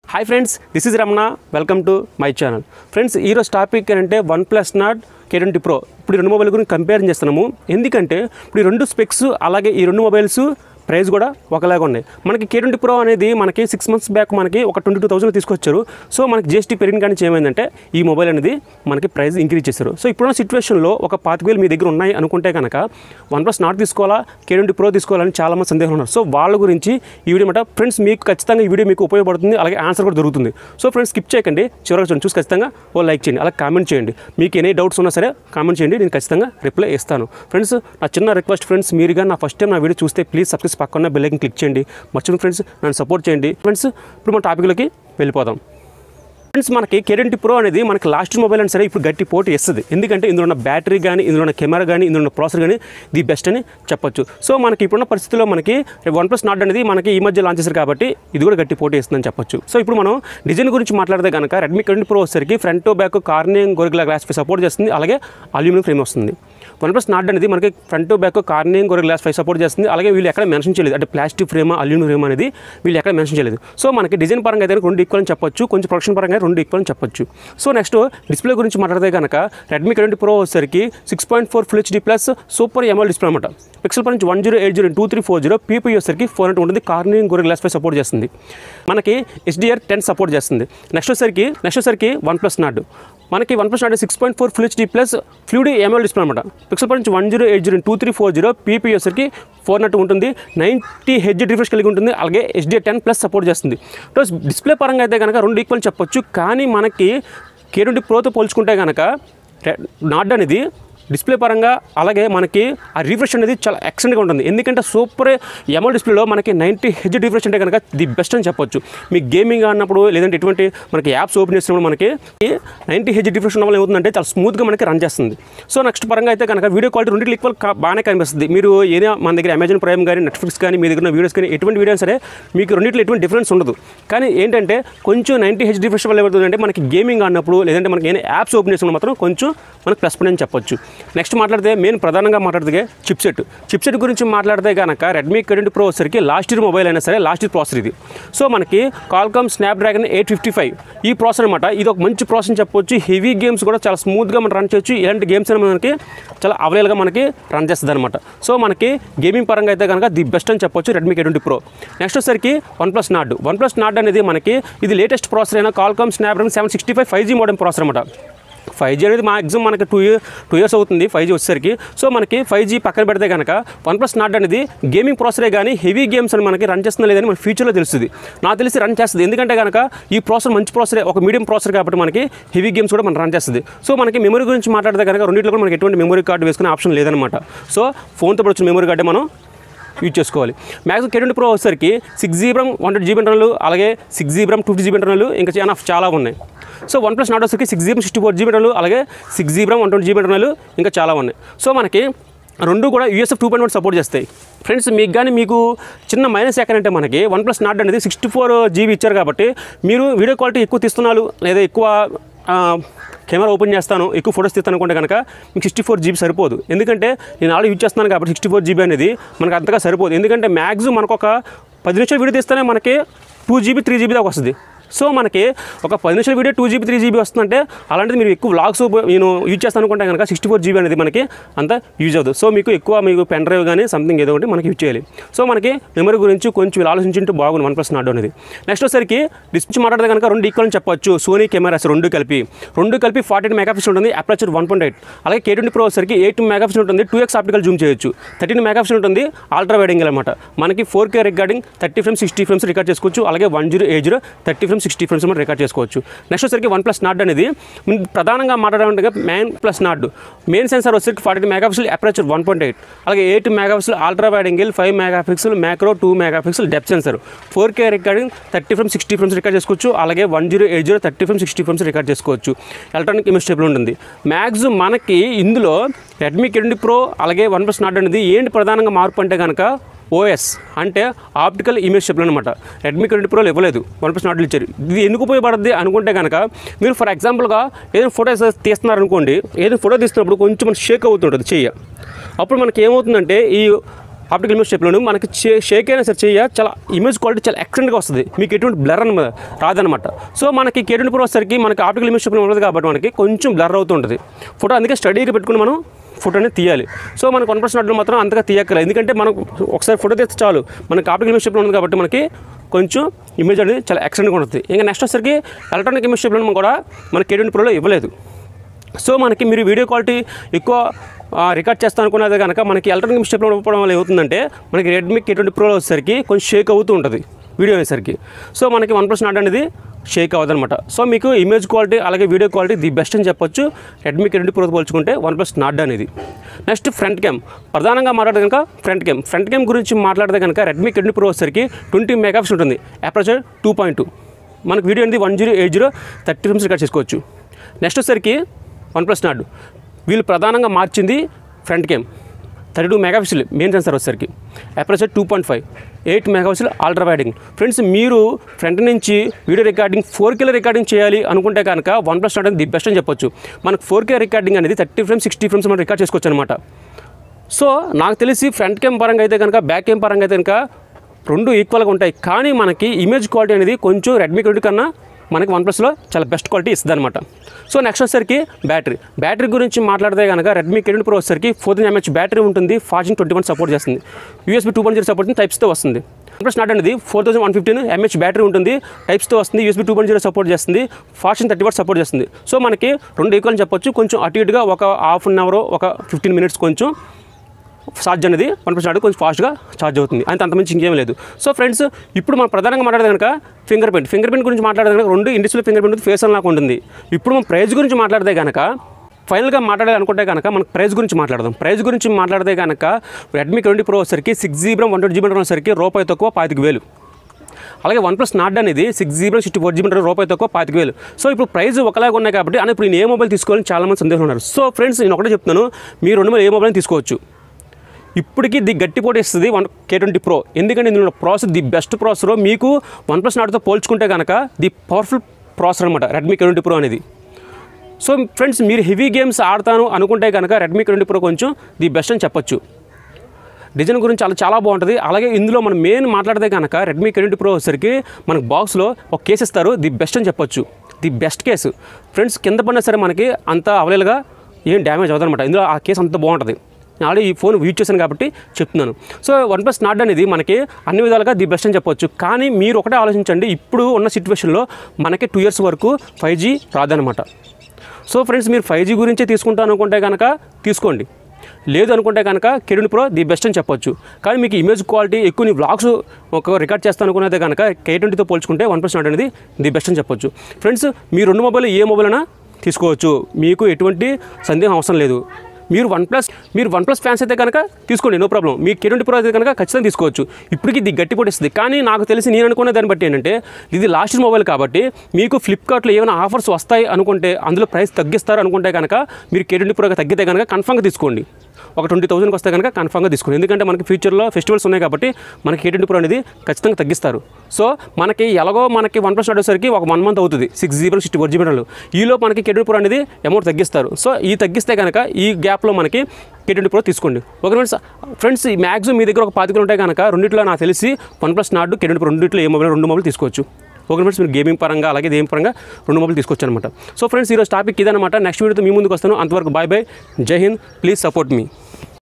hi friends this is Ramana welcome to my channel friends ఈరోజు topic ఏంటంటే OnePlus Nord K twenty Pro ఇప్పుడు ఈ రెండు mobile గురించి కంపేర్ చేస్తున్నాము ఎందుకంటే ఇప్పుడు ఈ రెండు స్పెక్స్ అలాగే ఈ రెండు మొబైల్స్ ప్రైస్ కూడా ఒకలాగా ఉన్నాయి మనకి కే ట్వంటీ ప్రో అనేది మనకి సిక్స్ మంత్స్ బ్యాక్ మనకి ఒక ట్వంటీ టూ థౌసండ్ తీసుకొచ్చారు సో మనకి జిఎస్టీ పెరిగిన కానీ ఏమైందంటే ఈ మొబైల్ అనేది మనకి ప్రైస్ ఇంక్రీజ్ చేశారు సో ఇప్పుడున్న సిచ్యువేషన్లో ఒక పాతిక వేలు మీ దగ్గర ఉన్నాయి అనుకుంటే కనుక వన్ ప్లస్ నాట్ తీసుకోవాలా కే ట్వంటీ ప్రో తీసుకోవాలని చాలా మంది సందేహం ఉన్నారు సో వాళ్ళ గురించి ఈ వీడియో మాట ఫ్రెండ్స్ మీకు ఖచ్చితంగా ఈ వీడియో మీకు ఉపయోగపడుతుంది అలాగే ఆన్సర్ కూడా దొరుకుతుంది సో ఫ్రెండ్స్ స్కిప్ చేయకండి చివరికి చూడండి చూసి ఖచ్చితంగా ఓ లైక్ చేయండి అలాగే కామెంట్ చేయండి మీకు ఎనీ డౌట్స్ ఉన్నా సరే కామెంట్ చేయండి నేను ఖచ్చితంగా రిప్లై ఇస్తాను ఫ్రెండ్స్ నా చిన్న రిక్వెస్ట్ ఫ్రెండ్స్ మీరుగా నా ఫస్ట్ టైం నా వీడియో చూస్తే ప్లీజ్ సబ్స్క్రైబ్ పక్కన బెల్ ఐకన్ క్లిక్ చేయండి మర్చిపోయిన ఫ్రెండ్స్ నన్ను సపోర్ట్ చేయండి ఫ్రెండ్స్ ఇప్పుడు మన టాపిక్లోకి వెళ్ళిపోదాం ఫ్రెండ్స్ మనకి కెరెంట్ ప్రో అనేది మనకి లాస్ట్ మొబైల్ అని సరే ఇప్పుడు గట్టి పోటీ ఇస్తుంది ఎందుకంటే ఇందులో ఉన్న బ్యాటరీ కానీ ఇందులో ఉన్న కెమెరా కానీ ఇందులో ఉన్న ప్రాసెసర్ కానీ ది బెస్ట్ అని చెప్పొచ్చు సో మనకి ఇప్పుడున్న పరిస్థితుల్లో మనకి వన్ ప్లస్ నాట్ అనేది మనకి ఈ మధ్య లాంచ్ చేశారు కాబట్టి ఇది కూడా గట్టి పోటీ ఇస్తుందని చెప్పొచ్చు సో ఇప్పుడు మనం డిజైన్ గురించి మాట్లాడితే కనుక రెడ్మీ కెరెంట్ ప్రో వచ్చేసరికి front back Corning Gorilla glass support చేస్తుంది అలాగే అల్యూమినియం ఫ్రేమ్ వస్తుంది వన్ ప్లస్ నాట్ అనేది మనకి front back Corning Gorilla glass five support చేస్తుంది అలాగే వీళ్ళు ఎక్కడ మెన్షన్ చేయలేదు అంటే ప్లాస్టిక్ ఫ్రేమ్ అల్యూమినియం ఫ్రేమ్ అనేది వీళ్ళు ఎక్కడ మెన్షన్ చేయలేదు సో మనకి డిజైన్ పరంగా అయితే రెండు ఈక్వల్ అని చెప్పొచ్చు కొంచెం ప్రొడక్షన్ పరంగా రెండు ఈక్వల్ అని చెప్పొచ్చు సో నెక్స్ట్ డిస్ప్లే గురించి మాట్లాడితే కనుక రెడ్మీ ట్వంటీ ప్రో వచ్చేసరికి six point four full HD plus super AMOLED display అనమాట పిక్సెల్ నుంచి one zero eight zero two three four zero PP వచ్చేసరికి ఫోర్ హండ్రెడ్ ఉంటుంది Corning Gorilla glass five support చేస్తుంది మనకి ఎస్డిఆర్ టెన్ సపోర్ట్ చేస్తుంది next వచ్చేసరికి next వచ్చేసరికి OnePlus Nord మనకి OnePlus Nord six point four full HD plus fluid AMOLED display అనమాట pixel నుంచి one zero eight zero two three four zero PP వచ్చేసరికి four నట్ ఉంటుంది ninety H refresh కలిగి ఉంటుంది అలాగే ఎస్డిఆర్ టెన్ ప్లస్ సపోర్ట్ చేస్తుంది ప్లస్ డిస్ప్లే పరంగా అయితే కనుక రెండు ఈక్వల్ చెప్పొచ్చు కానీ మనకి కే ట్వంటీ ప్రోతో పోల్చుకుంటే కనుక నాట్ అనేది డిస్ప్లే పరంగా అలాగే మనకి ఆ రిఫ్రెష్ అనేది చాలా ఎక్సలెంట్గా ఉంటుంది ఎందుకంటే సూపర్ ఎమల్ డిస్ప్లేలో మనకి నైంటీ హెచ్ రిఫ్రెష్ అంటే కనుక ది బెస్ట్ అని చెప్పొచ్చు మీ గేమింగ్ ఆడినప్పుడు లేదంటే ఎటువంటి మనకి యాప్స్ ఓపెన్ చేసినప్పుడు మనకి నైంటీ హెచ్ రిఫ్రెష్ ఉన్న వల్ల ఏమవుతుందంటే చాలా స్మూత్గా మనకి రన్ చేస్తుంది సో నెక్స్ట్ పరంగా అయితే కనుక వీడియో క్వాలిటీ రెండు ఈక్వల్ బాగానే కనిపిస్తుంది మీరు ఏదైనా మన దగ్గర అమెజాన్ ప్రైమ్ కానీ నెట్ఫ్లిక్స్ కానీ మీ దగ్గర ఉన్న వీడియోస్ కానీ ఎటువంటి వీడియోస్ సరే మీకు రెండింటిలో ఎటువంటి డిఫరెన్స్ ఉండదు కానీ ఏంటంటే కొంచెం నైంటీ హెచ్ రిఫ్రెష్ వల్ల ఏమవుతుందంటే మనకి గేమింగ్ ఆడినప్పుడు లేదంటే మనకి ఏదైనా యాప్స్ ఓపెన్ చేసినప్పుడు మాత్రం కొంచెం మనకి ప్లస్ పాయింట్ అని చెప్పొచ్చు నెక్స్ట్ మాట్లాడితే మెయిన్ ప్రధానంగా మాట్లాడితే చిప్సెట్ చిప్సెట్ గురించి మాట్లాడితే కనుక రెడ్మీ కరెంట్ ప్రో వచ్చరికి లాస్ట్ ఇయర్ మొబైల్ అయినా సరే లాస్ట్ ఇయర్ ప్రాసెసర్ ఇది సో మనకి Qualcomm Snapdragon eight fifty five ఈ ప్రాసెసర్ అనమాట ఇది ఒక మంచి ప్రాసెస్ అని చెప్పొచ్చు హెవీ గేమ్స్ కూడా చాలా స్మూత్గా మనం రన్ చేయొచ్చు ఇలాంటి గేమ్స్ అని మనకి చాలా అవైలబుల్గా మనకి రన్ చేస్తుంది అనమాట సో మనకి గేమింగ్ పరంగా అయితే కనుక ది బెస్ట్ అని చెప్పొచ్చు Redmi K twenty Pro next వచ్చేసరికి OnePlus Nord OnePlus Nord అనేది మనకి ఇది లేటెస్ట్ ప్రాసెసర్ అయినా Qualcomm Snapdragon seven sixty five five G model processor అనమాట ఫైవ్ జీ అనేది మ్యాక్సిమం మనకి టూ ఇయర్ టూ ఇయర్స్ అవుతుంది ఫైవ్ జీ వచ్చేసరికి సో మనకి ఫైవ్ జీ పక్కన పెడితే కనుక వన్ ప్లస్ నాట్ అనేది గేమింగ్ ప్రాసెసరే కానీ హెవీ గేమ్స్ అని మనకి రన్ చేస్తుందా లేదని మన ఫ్యూచర్లో తెలుస్తుంది నాకు తెలిసి రన్ చేస్తుంది ఎందుకంటే కనుక ఈ ప్రాసెసర్ మంచి ప్రాసెసరే ఒక మీడియం ప్రాసెసర్ కాబట్టి మనకి హెవీ గేమ్స్ కూడా మనం రన్ చేస్తుంది సో మనకి మెమరీ గురించి మాట్లాడితే కనుక రెండింటిలో కూడా మనకి ఎటువంటి మెమరీ కార్డు వేసుకునే ఆప్షన్ లేదనమాట సో ఫోన్తో వచ్చిన మెమరీ కార్డే మనం యూజ్ చేసుకోవాలి మ్యాక్సిమం కెట్వంటీ ప్రో వచ్చేసరికి six GB one hundred GB internal అలాగే six GB two fifty GB internal ఇంకా చాలా చాలా ఉన్నాయి సో వన్ ప్లస్ నాట్ వచ్చేసరికి six GB sixty four GB internal అలాగే six GB one twenty GB internal ఇంకా చాలా ఉన్నాయి సో మనకి రెండు కూడా యూఎస్ఎఫ్ టూ పాయింట్ వన్ సపోర్ట్ చేస్తాయి ఫ్రెండ్స్ మీకు కానీ మీకు చిన్న మైనస్ ఎక్కడంటే మనకి వన్ ప్లస్ నాట్ అనేది సిక్స్టీ ఫోర్ జీబీ ఇచ్చారు కాబట్టి మీరు వీడియో క్వాలిటీ ఎక్కువ తీస్తున్నారు లేదా ఎక్కువ కెమెరా ఓపెన్ చేస్తాను ఎక్కువ ఫోటోస్ తీస్తాను అనుకుంటే కనుక మీకు సిక్స్టీ ఫోర్ జీబీ సరిపోదు ఎందుకంటే నేను ఆల్రెడీ యూజ్ చేస్తున్నాను కాబట్టి సిక్స్టీ ఫోర్ జీబీ అనేది మనకు అంతగా సరిపోదు ఎందుకంటే మ్యాక్సిమం మనకు ఒక పది నిమిషాలు వీడియో తీస్తేనే మనకి టూ జీబీ త్రీ జీబీ దాకా వస్తుంది సో మనకి ఒక పది నిమిషాల video two GB three GB వస్తుందంటే అలాంటిది మీరు ఎక్కువ వ్లాగ్స్ నేను యూజ్ చేస్తాను అనుకుంటే కనుక సిక్స్టీ ఫోర్ జీబీ అనేది మనకి అంత యూజ్ అవుతుంది సో మీకు ఎక్కువ మీకు పెన్ డ్రైవ్ కానీ సంథింగ్ ఏదో ఒకటి మనకి యూజ్ చేయాలి సో మనకి మెమరీ గురించి కొంచెం ఇలా ఆలోచించుంటే బాగుంది వన్ ప్లస్ నాట్ అనేది నెక్స్ట్ వచ్చేసరికి డిస్ప్లే మాట్లాడితే కనుక రెండు ఈక్వల్ అని చెప్పొచ్చు సోనీ కెమెరాస్ రెండు కలిపి రెండు కలిపి ఫార్టీ ఎయిట్ మెగాపిక్సెల్ ఉంటుంది అప్రాచర్ వన్ పాయింట్ ఎయిట్ అలాగే కే ట్వంటీ ప్రో వచ్చేసరికి ఎయిట్ మెగాపిక్సెల్ ఉంటుంది టూ ఎక్స్ ఆప్టికల్ జూమ్ చేయొచ్చు థర్టీన్ మెగాపిక్సెల్ ఉంటుంది అల్ట్రా వైడింగ్ అనమాట మనకి four K recording thirty frames sixty frames record చేసుకోవచ్చు అలాగే one zero eight zero thirty frames sixty frames మనం రికార్డ్ చేసుకోవచ్చు నెక్స్ట్ వచ్చేసరికి వన్ ప్లస్ నాట్ అనేది మనం ప్రధానంగా మాట్లాడాలంటే main plus Nord main sensor వచ్చేసరికి forty megapixel aperture one point eight అలాగే eight megapixel ultra wide angle five megapixel macro two megapixel depth sensor four K recording thirty frames sixty frames record చేసుకోవచ్చు అలాగే one zero eight zero thirty frames sixty frames record చేసుకోవచ్చు electronic image stable ఉంటుంది maximum మనకి ఇందులో Redmi K twenty Pro అలాగే OnePlus Nord అనేది ఏంటి ప్రధానంగా మార్పు అంటే కనుక ఓఎస్ అంటే ఆప్టికల్ ఇమేజ్ చెప్పలు అనమాట రెడ్మీ ట్వంటీ ప్రోలు ఇవ్వలేదు వన్ ప్లస్ నాట్లు ఇచ్చారు ఇది ఎందుకు ఉపయోగపడుతుంది అనుకుంటే కనుక మీరు ఫర్ ఎగ్జాంపుల్గా ఏదైనా ఫోటోస్ తీస్తున్నారు అనుకోండి ఏదైనా ఫోటో తీస్తున్నప్పుడు కొంచెం మనకి షేక్ అవుతుంటుంది చెయ్య అప్పుడు మనకి ఏమవుతుందంటే ఈ ఆప్టికల్ ఇమేజ్ షేప్లోను మనకి చే షేక్ అయినా సరే చెయ్య చాలా ఇమేజ్ క్వాలిటీ చాలా ఎక్సలెంట్గా వస్తుంది మీకు ఎటువంటి బ్లర్ అని రాదనమాట సో మనకి కే ట్వంటీ ప్రో వచ్చేసరికి మనకి ఆప్టికల్ ఇమేజ్ షేప్లో ఉండదు కాబట్టి మనకి కొంచెం బ్లర్ అవుతుంటుంది ఫోటో అందుకే స్టడీగా పెట్టుకుని మనం ఫోటో అనేది తీయాలి సో మనకు వన్ పర్సెంట్ మాత్రం అంతగా తీయక్కర్లేదు ఎందుకంటే మనం ఒకసారి ఫోటో తీస్తే చాలు మనకి ఆప్టికల్ ఇమేజ్ షేప్లో ఉంది కాబట్టి మనకి కొంచెం ఇమేజ్ అనేది చాలా ఎక్సలెంట్గా ఉంటుంది ఇంకా నెక్స్ట్ వచ్చేసరికి ఎలక్ట్రానిక్ ఇమేజ్ షేప్లో కూడా మనకి కే ట్వంటీ ప్రోలో ఇవ్వలేదు సో మనకి మీరు వీడియో క్వాలిటీ ఎక్కువ ఆ, రికార్డ్ చేస్తాను అనుకున్నది కనుక మనకి ఎలక్ట్రానిక్ స్టెప్లో ఇవ్వడం వల్ల ఏమవుతుందంటే మనకి రెడ్మీ కే ట్వంటీ ప్రోలో వచ్చేసరికి కొంచెం షేక్ అవుతూ ఉంటుంది వీడియో అనేసరికి సో మనకి వన్ ప్లస్ నాట్ అనేది షేక్ అవ్వదన్నమాట సో మీకు ఇమేజ్ క్వాలిటీ అలాగే వీడియో క్వాలిటీ ది బెస్ట్ అని చెప్పొచ్చు రెడ్మీ కే ట్వంటీ ప్రోతో పోల్చుకుంటే వన్ ప్లస్ నాట్ అనేది నెక్స్ట్ ఫ్రంట్ క్యామ్ ప్రధానంగా మాట్లాడితే కనుక ఫ్రంట్ క్యామ్ ఫ్రంట్ క్యామ్ గురించి మాట్లాడితే కనుక రెడ్మీ కే ట్వంటీ ప్రో వచ్చేసరికి ట్వంటీ మెగాపిక్స్ ఉంటుంది అప్రోచర్ టూ పాయింట్ టూ మనకు వీడియో అనేది one zero eight zero thirty films record చేసుకోవచ్చు నెక్స్ట్ వచ్చేసరికి వన్ ప్లస్ నాట్ వీళ్ళు ప్రధానంగా మార్చింది front cam thirty two megapixel main sensor వచ్చేసరికి aperture two point five eight megapixel ultra wide angle friends మీరు front నుంచి వీడియో రికార్డింగ్ ఫోర్ కేలో recording చేయాలి అనుకుంటే కనుక వన్ ప్లస్ నాట్ అనేది ది బెస్ట్ అని చెప్పొచ్చు మనకు ఫోర్ కే రికార్డింగ్ అనేది థర్టీ ఫ్రేమ్స్ సిక్స్టీ ఫ్రేమ్స్ మనం రికార్డ్ చేసుకోవచ్చు అనమాట సో నాకు తెలిసి ఫ్రంట్ కెమ్ పరంగా అయితే కనుక బ్యాక్ కెమ్ పరంగా అయితే కనుక రెండు ఈక్వల్గా ఉంటాయి కానీ మనకి ఇమేజ్ క్వాలిటీ అనేది కొంచెం రెడ్మీ క్వాలిటీ కన్నా మనకి వన్ ప్లస్లో చాలా బెస్ట్ క్వాలిటీ ఇస్తుంది అనమాట సో నెక్స్ట్ వచ్చేసరికి బ్యాటరీ బ్యాటరీ గురించి మాట్లాడితే కనుక రెడ్మీ కెరీన్ ప్రో వచ్చేసరికి ఫోర్ థౌసండ్ ఎంహెచ్ బ్యాటరీ ఉంటుంది ఫాస్టింగ్ ట్వంటీ వన్ సపోర్ట్ చేస్తుంది USB two point zero support టైప్స్తో వస్తుంది వన్ ప్లస్ నాట్ అనేది four thousand one fifteen MH battery ఉంటుంది టైప్స్తో వస్తుంది USB two point zero support చేస్తుంది ఫాస్టింగ్ థర్టీ వాట్ సపోర్ట్ చేస్తుంది సో మనకి రెండు ఈక్వల్ అని చెప్పొచ్చు కొంచెం అటు ఇటుగా ఒక హాఫ్ అన్ అవర్ ఒక ఫిఫ్టీన్ మినిట్స్ కొంచెం ఛార్జ్ అనేది వన్ పర్సెంట్ కొంచెం ఫాస్ట్గా ఛార్జ్ అవుతుంది అంత అంతమంది ఇంకేం లేదు సో ఫ్రెండ్స్ ఇప్పుడు మనం ప్రధానంగా మాట్లాడితే కనుక ఫింగర్ ప్రింట్ ఫింగర్ ప్రింట్ గురించి మాట్లాడితే కనుక రెండు ఇండిస్లో ఫింగర్ ప్రింట్ ఫేస్ అన్లాక్ ఉంటుంది ఇప్పుడు మనం ప్రైస్ గురించి మాట్లాడితే కనుక ఫైనల్గా మాట్లాడాలి అనుకుంటే కనుక మనకు ప్రైస్ గురించి మాట్లాడదాం ప్రైస్ గురించి మాట్లాడితే కనుక రెడ్మీ ట్వంటీ ప్రో వచ్చరికి six GB one twenty GB వచ్చరికి రూపాయి తక్కువ పాతిక వేలు అలాగే వన్ ప్లస్ నాట్ అనేది six GB sixty four GB రూపాయి తక్కువ పాతిక వేలు సో ఇప్పుడు ప్రైస్ ఒకలాగా ఉన్నాయి కాబట్టి అని ఇప్పుడు నేను ఏ మొబైల్ తీసుకోవాలని చాలా మంది సందేహం ఉన్నారు సో ఫ్రెండ్స్ నేను ఒకటే చెప్తున్నాను మీరు రెండు వేల ఏ మొబైల్ తీసుకోవచ్చు ఇప్పటికీ ది గట్టి పోటీ ఇస్తుంది వన్ కే ట్వంటీ ప్రో ఎందుకంటే ఇందులో ప్రాసెస్ ది బెస్ట్ ప్రాసెసర్ మీకు వన్ ప్లస్ నాట్తో పోల్చుకుంటే కనుక ది పవర్ఫుల్ ప్రాసెసర్ అనమాట రెడ్మీ కే ట్వంటీ ప్రో అనేది సో ఫ్రెండ్స్ మీరు హెవీ గేమ్స్ ఆడతాను అనుకుంటే కనుక రెడ్మీ కే ట్వంటీ ప్రో కొంచెం ది బెస్ట్ అని చెప్పొచ్చు డిజైన్ గురించి చాలా చాలా బాగుంటుంది అలాగే ఇందులో మనం మెయిన్ మాట్లాడితే కనుక రెడ్మీ కే ట్వంటీ ప్రో వచ్చేసరికి మనకు బాక్స్లో ఒక కేసు ఇస్తారు ది బెస్ట్ అని చెప్పొచ్చు ది బెస్ట్ కేసు ఫ్రెండ్స్ కింద పడినా సరే మనకి అంత అవైలబుల్గా ఏం డ్యామేజ్ అవ్వదన్నమాట ఇందులో ఆ కేసు అంత బాగుంటుంది నేను ఆల్రెడీ ఈ ఫోన్ యూజ్ చేశాను కాబట్టి చెప్తున్నాను సో వన్ ప్లస్ నాట్ అనేది మనకి అన్ని విధాలుగా ది బెస్ట్ అని చెప్పొచ్చు కానీ మీరు ఒకటే ఆలోచించండి ఇప్పుడు ఉన్న సిచ్యువేషన్లో మనకి టూ ఇయర్స్ వరకు ఫైవ్ జీ రాదనమాట సో ఫ్రెండ్స్ మీరు ఫైవ్ జీ గురించే తీసుకుంటాను అనుకుంటే కనుక తీసుకోండి లేదు అనుకుంటే కనుక కెరీన్ ప్రో ది బెస్ట్ అని చెప్పొచ్చు కానీ మీకు ఇమేజ్ క్వాలిటీ ఎక్కువ నీ వ్లాగ్స్ ఒక రికార్డ్ చేస్తాను అనుకున్నదే కనుక కే ట్వంటీతో పోల్చుకుంటే వన్ ప్లస్ నాట్ అనేది ది బెస్ట్ అని చెప్పొచ్చు ఫ్రెండ్స్ మీ రెండు మొబైల్ ఏ మొబైల్ అయినా తీసుకోవచ్చు మీకు ఎటువంటి సందేహం అవసరం లేదు మీరు వన్ ప్లస్ మీరు వన్ ప్లస్ ఫ్యాన్స్ అయితే కనుక తీసుకోండి నో ప్రాబ్లం మీ కే ట్వంటీ ప్రో అయితే కనుక ఖచ్చితంగా తీసుకోవచ్చు ఇప్పటికి ఇది గట్టి పొడిస్తుంది కానీ నాకు తెలిసి నేను అనుకునే దాన్ని బట్టి ఏంటంటే ఇది లాస్ట్ మొబైల్ కాబట్టి మీకు ఫ్లిప్కార్ట్లో ఏమైనా ఆఫర్స్ వస్తాయి అనుకుంటే అందులో ప్రైస్ తగ్గిస్తారు అనుకుంటే కనుక మీరు కే ట్వంటీ ప్రో తగ్గితే కనుక కన్ఫర్మ్గా తీసుకోండి ఒక ట్వంటీ థౌసండ్కి వస్తే కనుక కన్ఫర్మ్గా తీసుకోండి ఎందుకంటే మనకి ఫ్యూచర్లో ఫెస్టివల్స్ ఉన్నాయి కాబట్టి మనకి కే ట్వంటీ ప్రో అనేది ఖచ్చితంగా తగ్గిస్తారు సో మనకి ఎలాగో మనకి వన్ ప్లస్ వచ్చేసరికి ఒక వన్ మంత్ అవుతుంది six GB sixty four GB ఈలో మనకి కే ట్వంటీ ప్రో అనేది అమౌంట్ తగ్గిస్తారు సో ఈ తగ్గిస్తే కనుక ఈ గ్యాప్లో మనకి కే ట్వంటీ ప్రో తీసుకోండి ఓకే ఫ్రెండ్స్ ఫ్రెండ్స్ ఈ మ్యాక్సిమం మీ దగ్గర ఒక పాతికలు ఉంటాయి కనుక రెండిట్లో నాకు తెలిసి OnePlus Nord K twenty pro రెండిట్లో ఏ మొబైల్ రెండు మొబైల్ తీసుకోవచ్చు ఓకే ఫ్రెండ్స్ మీరు గేమింగ్ పరంగా అలాగే దేని పరంగా రెండు మొబైల్ తీసుకొచ్చు అనమాట సో ఫ్రెండ్స్ ఈరోజు టాపిక్ ఇదనమాట నెక్స్ట్ వీడియోతో మీ ముందుకు వస్తాను అంతవరకు బాయ్ బాయ్ జై హింద్ ప్లీజ్ సపోర్ట్ మీ